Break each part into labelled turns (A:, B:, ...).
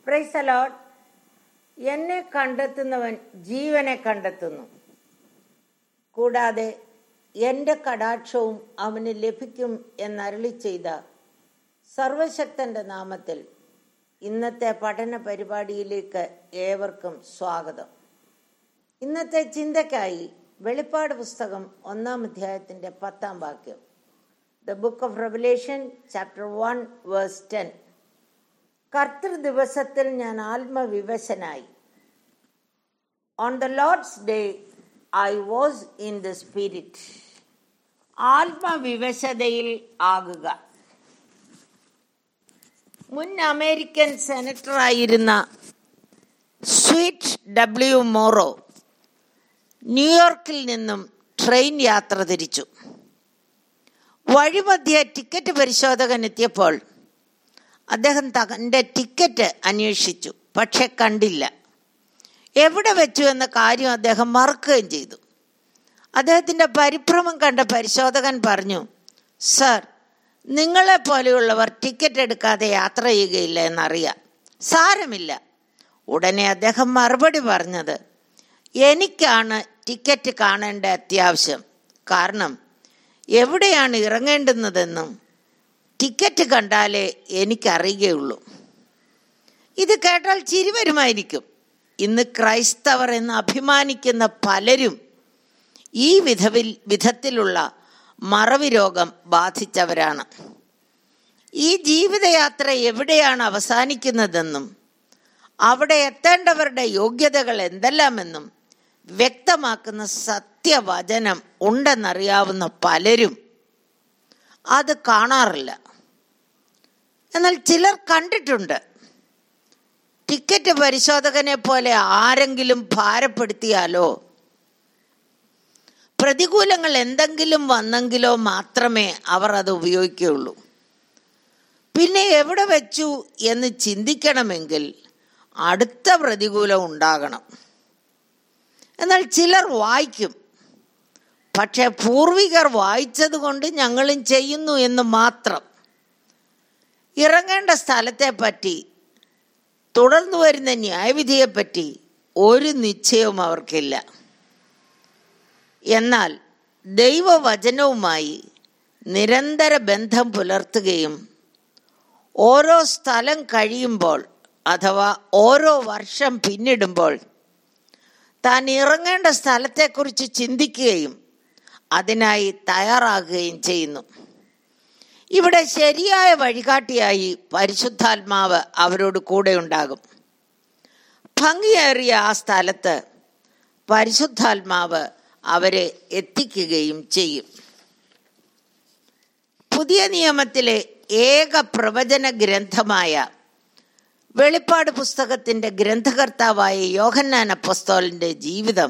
A: Price allot എന്നെ കണ്ടെത്തുന്നവൻ ജീവനെ കണ്ടെത്തുന്നു കൂടാതെ എൻ്റെ കടാക്ഷവും അവന് ലഭിക്കും എന്നരളി ചെയ്ത സർവശക്തന്റെ നാമത്തിൽ ഇന്നത്തെ പഠന പരിപാടിയിലേക്ക് ഏവർക്കും സ്വാഗതം ഇന്നത്തെ ചിന്തയ്ക്കായി വെളിപ്പാട് പുസ്തകം ഒന്നാം അധ്യായത്തിന്റെ പത്താം വാക്യം the book of revelation chapter one verse ten കർത്തൃ ദിവസത്തിൽ ഞാൻ ആത്മവിവശനായി on the Lord's day I was in the spirit ആത്മവിവശതയിൽ ആകുക മുൻ അമേരിക്കൻ സെനറ്ററായിരുന്ന സ്വീറ്റ് ഡബ്ല്യു മോറോ ന്യൂയോർക്കിൽ നിന്നും ട്രെയിൻ യാത്ര തിരിച്ചു വഴിമധ്യ ടിക്കറ്റ് പരിശോധകൻ എത്തിയപ്പോൾ അദ്ദേഹം തന്റെ ടിക്കറ്റ് അന്വേഷിച്ചു പക്ഷെ കണ്ടില്ല എവിടെ വെച്ചു എന്ന കാര്യം അദ്ദേഹം മറക്കുകയും ചെയ്തു അദ്ദേഹത്തിന്റെ പരിഭ്രമം കണ്ട പരിശോധകൻ പറഞ്ഞു സർ നിങ്ങളെ പോലെയുള്ളവർ ടിക്കറ്റ് എടുക്കാതെ യാത്ര ചെയ്യുകയില്ല എന്നറിയാം സാരമില്ല ഉടനെ അദ്ദേഹം മറുപടി പറഞ്ഞത് എനിക്കാണ് ടിക്കറ്റ് കാണേണ്ട അത്യാവശ്യം കാരണം എവിടെയാണ് ഇറങ്ങേണ്ടുന്നതെന്നും ടിക്കറ്റ് കണ്ടാലേ എനിക്കറിയുകയുള്ളൂ ഇത് കേട്ടാൽ ചിരി വരുമായിരിക്കും ഇന്ന് ക്രൈസ്തവർ എന്ന് അഭിമാനിക്കുന്ന പലരും ഈ വിധവിൽ വിധത്തിലുള്ള മറവി രോഗം ബാധിച്ചവരാണ് ഈ ജീവിതയാത്ര എവിടെയാണ് അവസാനിക്കുന്നതെന്നും അവിടെ എത്തേണ്ടവരുടെ യോഗ്യതകൾ എന്തെല്ലാമെന്നും വ്യക്തമാക്കുന്ന സത്യവചനം ഉണ്ടെന്നറിയാവുന്ന പലരും അത് കാണാറില്ല എന്നാൽ ചിലർ കണ്ടിട്ടുണ്ട് ടിക്കറ്റ് പരിശോധകനെ പോലെ ആരെങ്കിലും ഭാരപ്പെടുത്തിയാലോ പ്രതികൂലങ്ങൾ എന്തെങ്കിലും വന്നെങ്കിലോ മാത്രമേ അവർ അത് ഉപയോഗിക്കുകയുള്ളൂ പിന്നെ എവിടെ വെച്ചു എന്ന് ചിന്തിക്കണമെങ്കിൽ അടുത്ത പ്രതികൂലം ഉണ്ടാകണം എന്നാൽ ചിലർ വായിക്കും പക്ഷെ പൂർവികർ വായിച്ചത് കൊണ്ട് ഞങ്ങളും ചെയ്യുന്നു എന്ന് മാത്രം ഇറങ്ങേണ്ട സ്ഥലത്തെ പറ്റി തുടർന്നു വരുന്ന ന്യായവിധിയെപ്പറ്റി ഒരു നിശ്ചയവും അവർക്കില്ല എന്നാൽ ദൈവവചനവുമായി നിരന്തര ബന്ധം പുലർത്തുകയും ഓരോ സ്ഥലം കഴിയുമ്പോൾ അഥവാ ഓരോ വർഷം പിന്നിടുമ്പോൾ താൻ ഇറങ്ങേണ്ട സ്ഥലത്തെക്കുറിച്ച് ചിന്തിക്കുകയും അതിനായി തയ്യാറാകുകയും ചെയ്യുന്നു ഇവിടെ ശരിയായ വഴികാട്ടിയായി പരിശുദ്ധാത്മാവ് അവരോട് കൂടെ ഉണ്ടാകും ഭംഗിയേറിയ ആ സ്ഥലത്ത് പരിശുദ്ധാത്മാവ് അവരെ എത്തിക്കുകയും ചെയ്യും പുതിയ നിയമത്തിലെ ഏക പ്രവചന ഗ്രന്ഥമായ വെളിപ്പാട് പുസ്തകത്തിന്റെ ഗ്രന്ഥകർത്താവായ യോഹന്നാൻ അപ്പസ്തോലിന്റെ ജീവിതം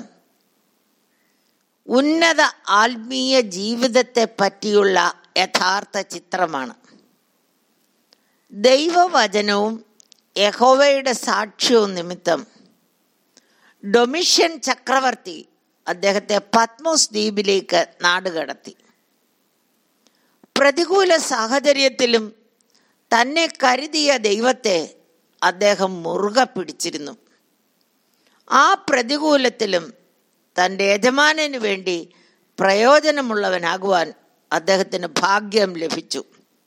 A: ഉന്നത ആത്മീയ ജീവിതത്തെ പറ്റിയുള്ള യഥാർത്ഥ ചിത്രമാണ് ദൈവവചനവും യഹോവയുടെ സാക്ഷ്യവും നിമിത്തം ഡൊമിഷ്യൻ ചക്രവർത്തി അദ്ദേഹത്തെ പത്മോസ് ദ്വീപിലേക്ക് നാടുകടത്തി പ്രതികൂല സാഹചര്യത്തിലും തന്നെ കരുതിയ ദൈവത്തെ അദ്ദേഹം മുറുകെ പിടിച്ചിരുന്നു ആ പ്രതികൂലത്തിലും തൻ്റെ യജമാനന് വേണ്ടി പ്രയോജനമുള്ളവനാകുവാൻ അദ്ദേഹത്തിന് ഭാഗ്യം ലഭിച്ചു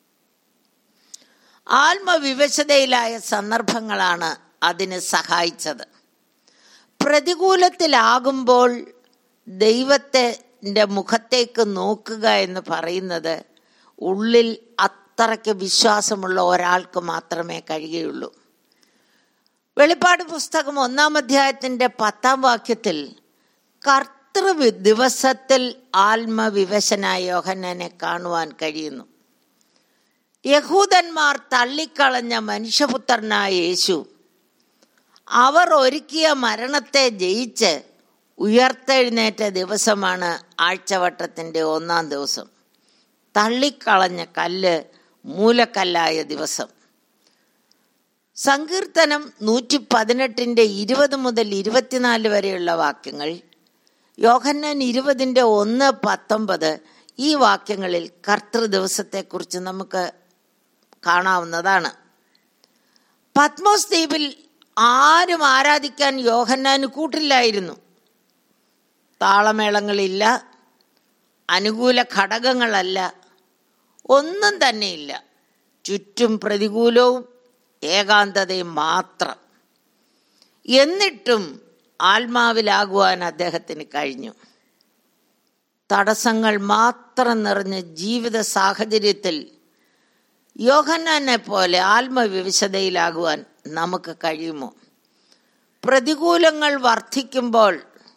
A: ആത്മവിവശതയിലായ സന്ദർഭങ്ങളാണ് അതിന് സഹായിച്ചത് പ്രതികൂലത്തിലാകുമ്പോൾ ദൈവത്തിൻ്റെ മുഖത്തേക്ക് നോക്കുക എന്ന് പറയുന്നത് ഉള്ളിൽ അത്രയ്ക്ക് വിശ്വാസമുള്ള ഒരാൾക്ക് മാത്രമേ കഴിയുള്ളൂ വെളിപ്പാട് പുസ്തകം ഒന്നാം അധ്യായത്തിന്റെ പത്താം വാക്യത്തിൽ കർത്തൃ ദിവസത്തിൽ ആത്മവിവശനായ യോഹന്നനെ കാണുവാൻ കഴിയുന്നു യഹൂദന്മാർ തള്ളിക്കളഞ്ഞ മനുഷ്യപുത്രനായ യേശു അവർ ഒരുക്കിയ മരണത്തെ ജയിച്ച് ഉയർത്തെഴുന്നേറ്റ ദിവസമാണ് ആഴ്ചവട്ടത്തിന്റെ ഒന്നാം ദിവസം തള്ളിക്കളഞ്ഞ കല്ല് മൂലക്കല്ലായ ദിവസം സങ്കീർത്തനം നൂറ്റി പതിനെട്ടിന്റെ ഇരുപത് മുതൽ ഇരുപത്തിനാല് വരെയുള്ള വാക്യങ്ങൾ യോഹന്നാൻ ഇരുപതിന്റെ ഒന്ന് പത്തൊമ്പത് ഈ വാക്യങ്ങളിൽ കർത്തൃ ദിവസത്തെക്കുറിച്ച് നമുക്ക് കാണാവുന്നതാണ് പത്മോസ് ദ്വീപിൽ ആരും ആരാധിക്കാൻ യോഹന്നാന് കൂട്ടില്ലായിരുന്നു താളമേളങ്ങളില്ല അനുകൂല ഘടകങ്ങളല്ല ഒന്നും തന്നെയില്ല ചുറ്റും പ്രതികൂലവും ഏകാന്തതയും മാത്രം എന്നിട്ടും ആത്മാവിലാകുവാൻ അദ്ദേഹത്തിന് കഴിഞ്ഞു തടസ്സങ്ങൾ മാത്രം നിറഞ്ഞ ജീവിത സാഹചര്യത്തിൽ യോഹന്നാനെ പോലെ ആത്മവിവശതയിലാകുവാൻ നമുക്ക് കഴിയുമോ പ്രതികൂലങ്ങൾ വർദ്ധിക്കുമ്പോൾ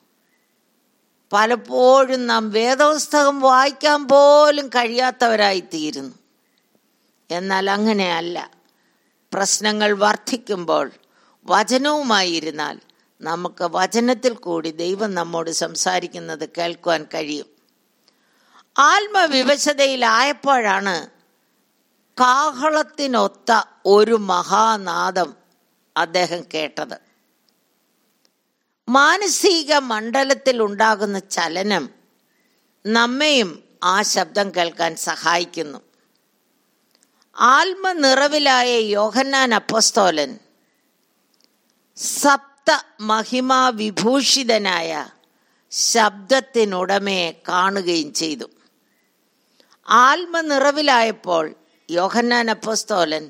A: പലപ്പോഴും നാം വേദപുസ്തകം വായിക്കാൻ പോലും കഴിയാത്തവരായി തീരുന്നു എന്നാൽ അങ്ങനെയല്ല പ്രശ്നങ്ങൾ വർദ്ധിക്കുമ്പോൾ വചനവുമായിരുന്നാൽ നമുക്ക് വചനത്തിൽ കൂടി ദൈവം നമ്മോട് സംസാരിക്കുന്നത് കേൾക്കുവാൻ കഴിയും ആത്മവിവശതയിലായപ്പോഴാണ് കാഹളത്തിനൊത്ത ഒരു മഹാനാദം അദ്ദേഹം കേട്ടത് മാനസിക മണ്ഡലത്തിൽ ഉണ്ടാകുന്ന ചലനം നമ്മെയും ആ ശബ്ദം കേൾക്കാൻ സഹായിക്കുന്നു ആത്മനിറവിലായ യോഹന്നാൻ അപ്പസ്തോലൻ സപ്ത മഹിമാ വിഭൂഷിതനായ ശബ്ദത്തിനുടമയെ കാണുകയും ചെയ്തു ആത്മനിറവിലായപ്പോൾ യോഹന്നാൻ അപ്പസ്തോലൻ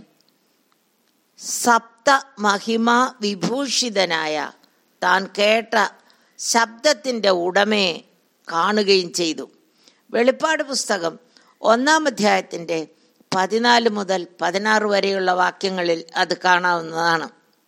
A: സപ്ത മഹിമാ വിഭൂഷിതനായ താൻ കേട്ട ശബ്ദത്തിൻ്റെ ഉടമയെ കാണുകയും ചെയ്തു വെളിപ്പാട് പുസ്തകം ഒന്നാം അധ്യായത്തിൻ്റെ പതിനാല് മുതൽ പതിനാറ് വരെയുള്ള വാക്യങ്ങളിൽ അത് കാണാവുന്നതാണ്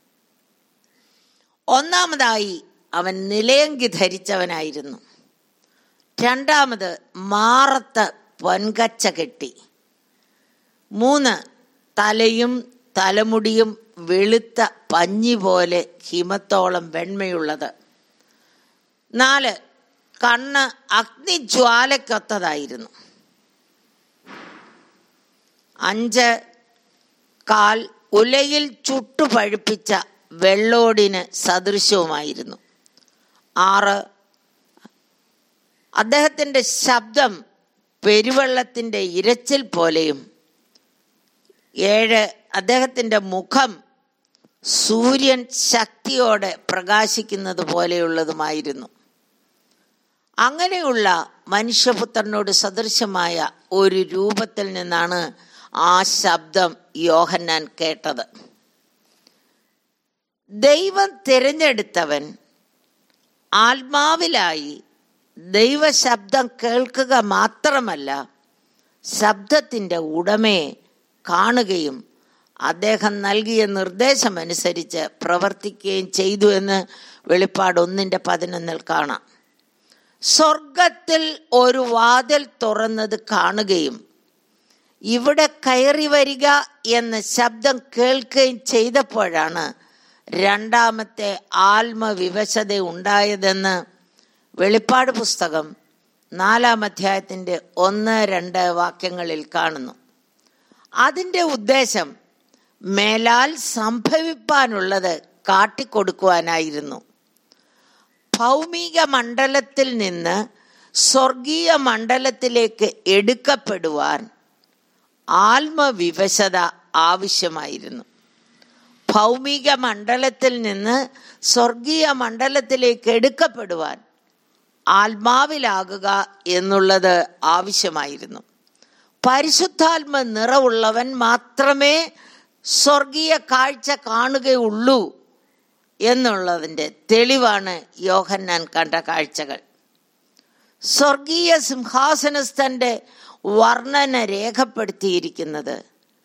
A: ഒന്നാമതായി അവൻ നിലയങ്കി ധരിച്ചവനായിരുന്നു രണ്ടാമത് മാറത്ത് പൊൻകച്ച കെട്ടി മൂന്ന് തലയും തലമുടിയും വെളുത്ത പഞ്ഞി പോലെ ഹിമത്തോളം വെണ്മയുള്ളത് നാല് കണ്ണ് അഗ്നിജ്വാലക്കൊത്തതായിരുന്നു അഞ്ച് കാൽ ഉലയിൽ ചുട്ടുപഴുപ്പിച്ച വെള്ളോടിന് സദൃശവുമായിരുന്നു ആറ് അദ്ദേഹത്തിൻ്റെ ശബ്ദം പെരുവെള്ളത്തിൻ്റെ ഇരച്ചിൽ പോലെയും ഏഴ് അദ്ദേഹത്തിൻ്റെ മുഖം സൂര്യൻ ശക്തിയോടെ പ്രകാശിക്കുന്നത് പോലെയുള്ളതുമായിരുന്നു അങ്ങനെയുള്ള മനുഷ്യപുത്രനോട് സദൃശമായ ഒരു രൂപത്തിൽ നിന്നാണ് ആ ശബ്ദം യോഹന്നാൻ കേട്ടത് ദൈവം തിരഞ്ഞെടുത്തവൻ ആത്മാവിലായി ദൈവശബ്ദം കേൾക്കുക മാത്രമല്ല ശബ്ദത്തിൻ്റെ ഉടമയെ കാണുകയും അദ്ദേഹം നൽകിയ നിർദ്ദേശമനുസരിച്ച് പ്രവർത്തിക്കുകയും ചെയ്തു എന്ന് വെളിപ്പാട് ഒന്നിൻ്റെ പതിനൊന്നിൽ കാണാം സ്വർഗത്തിൽ ഒരു വാതിൽ തുറന്നത് കാണുകയും ഇവിടെ കയറി വരിക എന്ന ശബ്ദം കേൾക്കുകയും ചെയ്തപ്പോഴാണ് രണ്ടാമത്തെ ആത്മവിവശത ഉണ്ടായതെന്ന് വെളിപ്പാട് പുസ്തകം നാലാം അധ്യായത്തിൻ്റെ ഒന്ന് രണ്ട് വാക്യങ്ങളിൽ കാണുന്നു അതിൻ്റെ ഉദ്ദേശം മേലാൽ സംഭവിപ്പാനുള്ളത് കാട്ടിക്കൊടുക്കുവാനായിരുന്നു ഭൗമിക മണ്ഡലത്തിൽ നിന്ന് സ്വർഗീയ മണ്ഡലത്തിലേക്ക് എടുക്കപ്പെടുവാൻ ആത്മവിവശത ആവശ്യമായിരുന്നു ഭൗമിക മണ്ഡലത്തിൽ നിന്ന് സ്വർഗീയ മണ്ഡലത്തിലേക്ക് എടുക്കപ്പെടുവാൻ ആത്മാവിലാകുക എന്നുള്ളത് ആവശ്യമായിരുന്നു പരിശുദ്ധാത്മ നിറവുള്ളവൻ മാത്രമേ സ്വർഗീയ കാഴ്ച കാണുകയുള്ളൂ എന്നുള്ളതിൻ്റെ തെളിവാണ് യോഹന്നാൻ കണ്ട കാഴ്ചകൾ സ്വർഗീയ സിംഹാസനസ്ഥൻ്റെ വർണ്ണന രേഖപ്പെടുത്തിയിരിക്കുന്നത്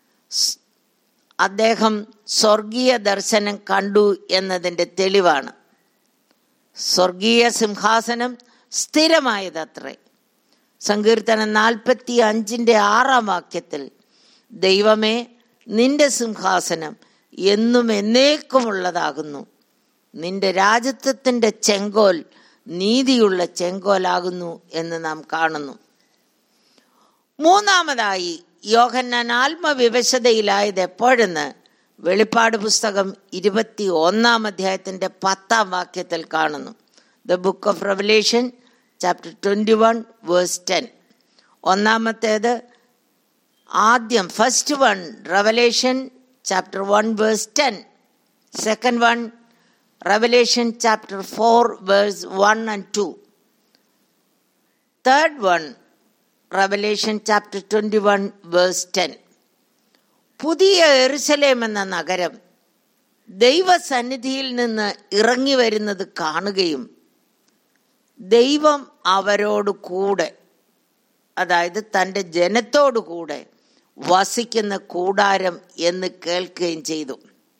A: അദ്ദേഹം സ്വർഗീയ ദർശനം കണ്ടു എന്നതിൻ്റെ തെളിവാണ് സ്വർഗീയ സിംഹാസനം സ്ഥിരമായതത്രേ സങ്കീർത്തനം നാൽപ്പത്തി അഞ്ചിൻ്റെ ആറാം വാക്യത്തിൽ ദൈവമേ നിന്റെ സിംഹാസനം എന്നും എന്നേക്കുമുള്ളതാകുന്നു നിന്റെ രാജ്യത്വത്തിൻ്റെ ചെങ്കോൽ നീതിയുള്ള ചെങ്കോലാകുന്നു എന്ന് നാം കാണുന്നു മൂന്നാമതായി യോഹന്നാൻ ആത്മവിവശതയിലായത് എപ്പോഴെന്ന് വെളിപ്പാട് പുസ്തകം ഇരുപത്തി ഒന്നാം അധ്യായത്തിൻ്റെ പത്താം വാക്യത്തിൽ കാണുന്നു the book of revelation chapter twenty one verse ten ഒന്നാമത്തേത് ആദ്യം first one revelation chapter one verse ten Second one, Revelation chapter 4, verse 1 and 2. Third one, Revelation chapter 21, verse 10. പുതിയ എറുസലേം എന്ന നഗരം ദൈവസന്നിധിയിൽ നിന്ന് ഇറങ്ങി വരുന്നത് കാണുകയും ദൈവം അവരോട് കൂടെ അതായത് തൻ്റെ ജനത്തോടു കൂടെ വസിക്കുന്ന കൂടാരം എന്ന് കേൾക്കുകയും ചെയ്തു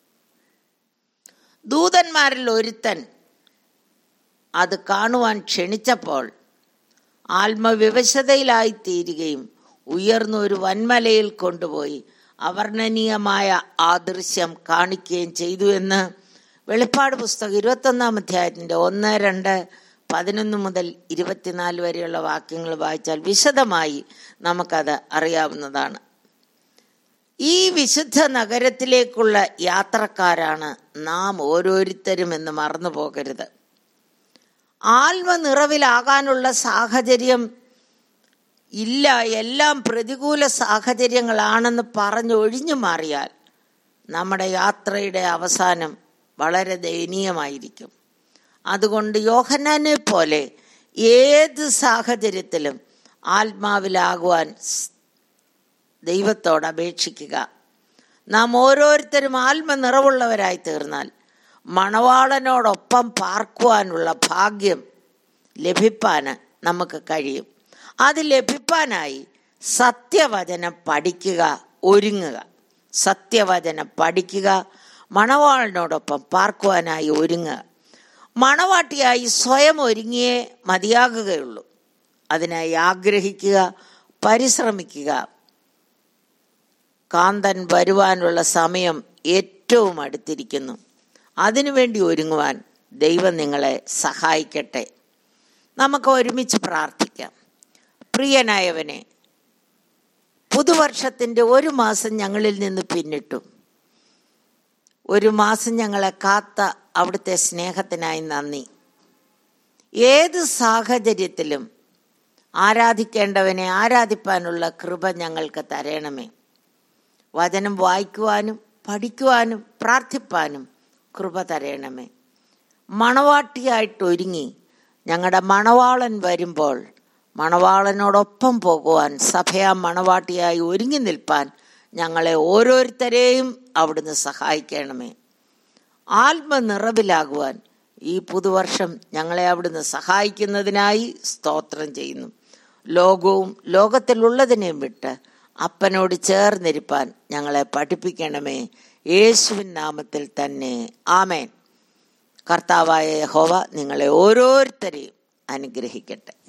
A: ദൂതന്മാരിൽ ഒരുത്തൻ അത് കാണുവാൻ ക്ഷണിച്ചപ്പോൾ ആത്മവിവശതയിലായി തീരുകയും ഉയർന്ന ഒരു വൻമലയിൽ കൊണ്ടുപോയി അവർണ്ണനീയമായ ആ ദൃശ്യം കാണിക്കുകയും ചെയ്തു എന്ന് വെളിപ്പാട് പുസ്തകം ഇരുപത്തൊന്നാം അധ്യായത്തിൻ്റെ ഒന്ന് രണ്ട് പതിനൊന്ന് മുതൽ ഇരുപത്തിനാല് വരെയുള്ള വാക്യങ്ങൾ വായിച്ചാൽ വിശദമായി നമുക്കത് അറിയാവുന്നതാണ് ഈ വിശുദ്ധ നഗരത്തിലേക്കുള്ള യാത്രക്കാരാണ് നാം ഓരോരുത്തരും എന്ന് മറന്നു പോകരുത് ആത്മനിറവിലാകാനുള്ള സാഹചര്യം ഇല്ല എല്ലാം പ്രതികൂല സാഹചര്യങ്ങളാണെന്ന് പറഞ്ഞ് ഒഴിഞ്ഞു മാറിയാൽ നമ്മുടെ യാത്രയുടെ അവസാനം വളരെ ദയനീയമായിരിക്കും അതുകൊണ്ട് യോഹന്നാനെ പോലെ ഏത് സാഹചര്യത്തിലും ആത്മാവിലാകുവാൻ ദൈവത്തോട് അപേക്ഷിക്കുക നാം ഓരോരുത്തരും ആത്മനിറവുള്ളവരായി തീർന്നാൽ മണവാളനോടൊപ്പം പാർക്കുവാനുള്ള ഭാഗ്യം ലഭിപ്പാൻ നമുക്ക് കഴിയും അത് ലഭിപ്പാനായി സത്യവചനം പഠിക്കുക ഒരുങ്ങുക സത്യവചനം പഠിക്കുക മണവാളനോടൊപ്പം പാർക്കുവാനായി ഒരുങ്ങുക മണവാട്ടിയായി സ്വയം ഒരുങ്ങിയേ മതിയാകുകയുള്ളൂ അതിനായി ആഗ്രഹിക്കുക പരിശ്രമിക്കുക കാന്തൻ വരുവാനുള്ള സമയം ഏറ്റവും അടുത്തിരിക്കുന്നു അതിനുവേണ്ടി ഒരുങ്ങുവാൻ ദൈവം നിങ്ങളെ സഹായിക്കട്ടെ നമുക്ക് ഒരുമിച്ച് പ്രാർത്ഥിക്കാം പ്രിയനായവനെ പുതുവർഷത്തിൻ്റെ ഒരു മാസം ഞങ്ങളിൽ നിന്ന് പിന്നിട്ടു ഒരു മാസം ഞങ്ങളെ കാത്ത അവിടുത്തെ സ്നേഹത്തിനായി നന്ദി ഏത് സാഹചര്യത്തിലും ആരാധിക്കേണ്ടവനെ ആരാധിപ്പാനുള്ള കൃപ ഞങ്ങൾക്ക് തരണമേ വചനം വായിക്കുവാനും പഠിക്കുവാനും പ്രാർത്ഥിപ്പാനും കൃപ തരണമേ മണവാട്ടിയായിട്ട് ഒരുങ്ങി ഞങ്ങളുടെ മണവാളൻ വരുമ്പോൾ മണവാളനോടൊപ്പം പോകുവാൻ സഭയാ മണവാട്ടിയായി ഒരുങ്ങി നിൽപ്പാൻ ഞങ്ങളെ ഓരോരുത്തരെയും അവിടുന്ന് സഹായിക്കണമേ ആത്മനിറവിലാകുവാൻ ഈ പുതുവർഷം ഞങ്ങളെ അവിടുന്ന് സഹായിക്കുന്നതിനായി സ്തോത്രം ചെയ്യുന്നു ലോകവും ലോകത്തിലുള്ളതിനെയും വിട്ട് അപ്പനോട് ചേർന്നിരിപ്പാൻ ഞങ്ങളെ പഠിപ്പിക്കണമേ യേശുവിൻ നാമത്തിൽ തന്നെ ആമേൻ കർത്താവായ യഹോവ നിങ്ങളെ ഓരോരുത്തരെയും അനുഗ്രഹിക്കട്ടെ